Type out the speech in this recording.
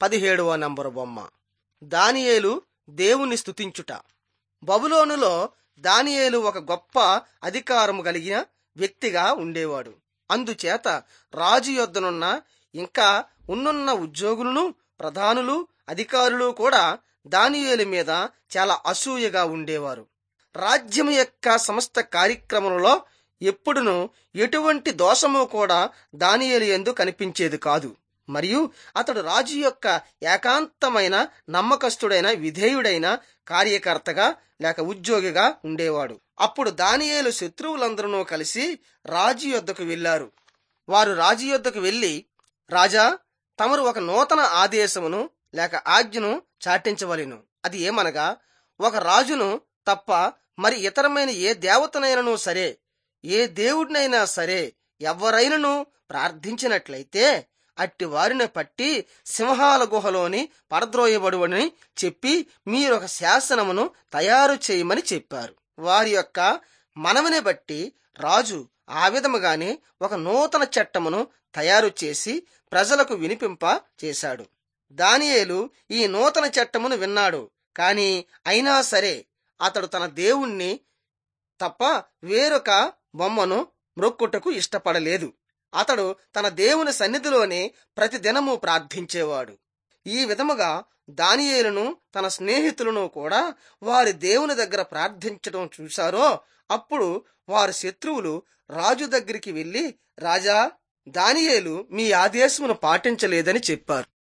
పదిహేడవ నంబరు బొమ్మ దానియేలు దేవుని స్తుతించుట బబులోనులో దానియేలు ఒక గొప్ప అధికారము కలిగిన వ్యక్తిగా ఉండేవాడు అందుచేత రాజు యొద్దనున్న ఇంకా ఉన్నున్న ఉద్యోగులను ప్రధానులు అధికారులు కూడా దానియేలు మీద చాలా అసూయగా ఉండేవారు రాజ్యం యొక్క సమస్త కార్యక్రమంలో ఎప్పుడును ఎటువంటి దోషము కూడా దానియేలు ఎందు కనిపించేది కాదు మరియు అతడు రాజు యొక్క ఏకాంతమైన నమ్మకస్తుడైన విధేయుడైన కార్యకర్తగా లేక ఉద్యోగిగా ఉండేవాడు అప్పుడు దానియేలు శత్రువులందరూ కలిసి రాజు యొద్దకు వెళ్లారు వారు రాజు యొద్దకు వెళ్లి రాజా తమరు ఒక నూతన ఆదేశమును లేక ఆజ్ఞను చాటించవలెను అది ఏమనగా ఒక రాజును తప్ప మరి ఇతరమైన ఏ దేవతనైనను సరే ఏ దేవుడినైనా సరే ఎవరైనను ప్రార్థించినట్లయితే అట్టి వారిని పట్టి సింహాల గుహలోని పడద్రోయబడువని చెప్పి మీరొక శాసనమును తయారు చేయమని చెప్పారు వారి యొక్క మనవిని బట్టి రాజు ఆ విధముగానే ఒక నూతన చట్టమును తయారు చేసి ప్రజలకు వినిపింప చేశాడు దానియేలు ఈ నూతన చట్టమును విన్నాడు కాని అయినా సరే అతడు తన దేవుణ్ణి తప్ప వేరొక బొమ్మను మ్రొక్కుటకు ఇష్టపడలేదు అతడు తన దేవుని సన్నిధిలోనే ప్రతిదినము ప్రార్థించేవాడు ఈ విధముగా దానియేలును తన స్నేహితులను కూడా వారి దేవుని దగ్గర ప్రార్థించడం చూశారో అప్పుడు వారి శత్రువులు రాజు దగ్గరికి వెళ్లి రాజా దానియేలు మీ ఆదేశమును పాటించలేదని చెప్పారు